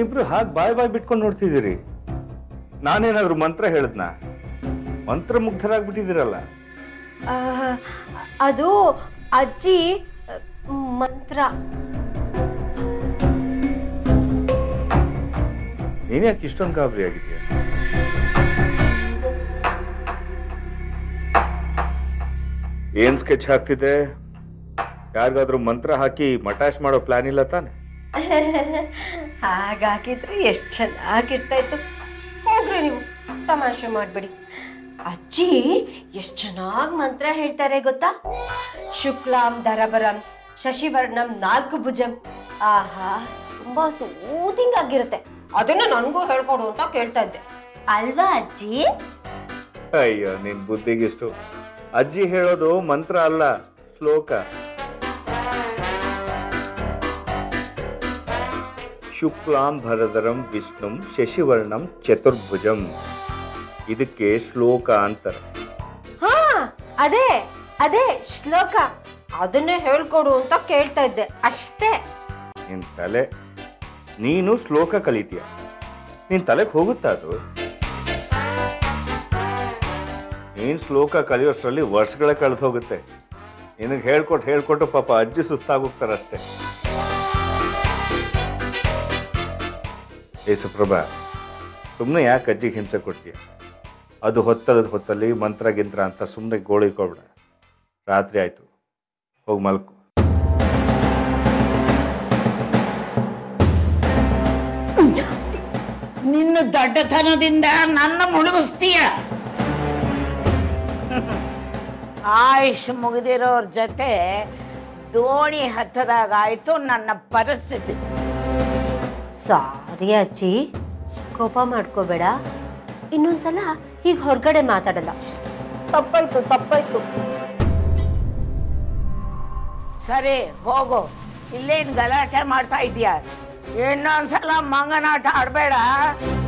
ಏನಿಬ್ರು ಹಾಗೆ ಬಾಯ್ ಬಾಯ್ ಬಿಟ್ಕೊಂಡು ನೋಡ್ತಿದ್ದೀರಿ ನಾನೇನಾದ್ರೂ ಮಂತ್ರ ಹೇಳಿದ್ನಾ ಮಂತ್ರ ಮುಗ್ಧರಾಗ್ಬಿಟ್ಟಿದ್ದೀರಲ್ಲ ಆ, ಅದು ಅಜ್ಜಿ ಆ, ಮಂತ್ರ ನೀನ್ ಯಾಕೆ ಇಷ್ಟೊಂದು ಗಾಬರಿ ಆಗಿದೆಯಾ ಏನ್ ಸ್ಕೆಚ್ ಹಾಕ್ತಿದೆ ಯಾರಿಗಾದ್ರೂ ಮಂತ್ರ ಹಾಕಿ ಮಟಾಶ್ ಮಾಡೋ ಪ್ಲಾನ್ ಇಲ್ಲ ತಾನೆ ಹಾಗಾಗಿದ್ರೆ ಎಷ್ಟು ಚೆನ್ನಾಗಿರ್ತಾ ಇತ್ತು ಹೋಗ್ರಿ ನೀವು ತಮಾಷೆ ಮಾಡಬೇಡಿ ಅಜ್ಜಿ ಎಷ್ಟು ಚೆನ್ನಾಗಿ ಮಂತ್ರ ಹೇಳ್ತಾರೆ ಗೊತ್ತಾ ಶುಕ್ಲಾಂ ದರಬರಂ ಶಶಿವರ್ಣಂ ನಾಲ್ಕು ಭುಜಂ ಆಹಾ ತುಂಬಾ ಸೂದಿಂಗ್ ಆಗಿರುತ್ತೆ ಅದನ್ನ ನನಗೂ ಹೇಳ್ಕೊಡು ಅಂತ ಕೇಳ್ತಾ ಇದ್ದೆ ಅಲ್ವಾ ಅಜ್ಜಿ ಅಯ್ಯೋ ನಿನ್ ಬುದ್ಧಿಗಿಷ್ಟು ಅಜ್ಜಿ ಹೇಳೋದು ಮಂತ್ರ ಅಲ್ಲ ಶ್ಲೋಕ ಶುಕ್ಲಾಂ ಭರದರಂ ವಿಷ್ಣುಂ ಶಶಿವರ್ಣಂ ಚತುರ್ಭುಜಂ ಇದಕ್ಕೆ ಶ್ಲೋಕ ಅಂತಾರೆ ಹಾ ಅದೇ ಅದೇ ಶ್ಲೋಕ ಅದನ್ನೇ ಹೇಳ್ಕೊಡು ಅಂತ ಕೇಳ್ತಾ ಇದ್ದೆ ಅಷ್ಟೇ ನಿನ್ ತಲೆ ನೀನು ಶ್ಲೋಕ ಕಲಿತೀಯ ನಿನ್ ತಲೆಗೆ ಹೋಗುತ್ತಾ ಅದು ನೀನ್ ಶ್ಲೋಕ ಕಲಿಯೋಷ್ಟರಲ್ಲಿ ವರ್ಷಗಳೇ ಕಳೆದು ಹೋಗುತ್ತೆ ನಿನಗೆ ಹೇಳ್ಕೊಟ್ಟು ಹೇಳ್ಕೊಟ್ಟು ಪಾಪ ಅಜ್ಜಿ ಸುಸ್ತಾಗೋಗ್ತಾರಷ್ಟೇ ಏ ಸುಪ್ರಭಾ ಸುಮ್ಮನೆ ಯಾಕೆ ಅಜ್ಜಿಗೆ ಹಿಂಸೆ ಕೊಡ್ತೀಯ ಅದು ಹೊತ್ತಲದ ಹೊತ್ತಲ್ಲಿ ಮಂತ್ರ ಗಿಂತ್ರ ಅಂತ ಸುಮ್ಮನೆ ಗೋಳಿಕೊಳ್ಬೇಡ ರಾತ್ರಿ ಆಯ್ತು ಹೋಗಿ ಮಲ್ಕೊ ನಿನ್ನ ದಡ್ಡತನದಿಂದ ನನ್ನ ಮುಳುಗಿಸ್ತೀಯ ಆಯುಷ್ ಮುಗಿದಿರೋರ್ ಜೊತೆ ದೋಣಿ ಹತ್ತದಾಗ ಆಯ್ತು ನನ್ನ ಪರಿಸ್ಥಿತಿ ಸಾರಿ ಅಜ್ಜಿ ಕೋಪ ಮಾಡ್ಕೋಬೇಡ ಇನ್ನೊಂದ್ಸಲ ಹೀಗೆ ಹೊರಗಡೆ ಮಾತಾಡಲ್ಲ ತಪ್ಪಾಯ್ತು ತಪ್ಪಾಯ್ತು ಸರಿ ಹೋಗು ಇಲ್ಲೇನ್ ಗಲಾಟೆ ಮಾಡ್ತಾ ಇದೀಯ ಇನ್ನೊಂದ್ಸಲ ಮಂಗನಾಟ ಆಡ್ಬೇಡ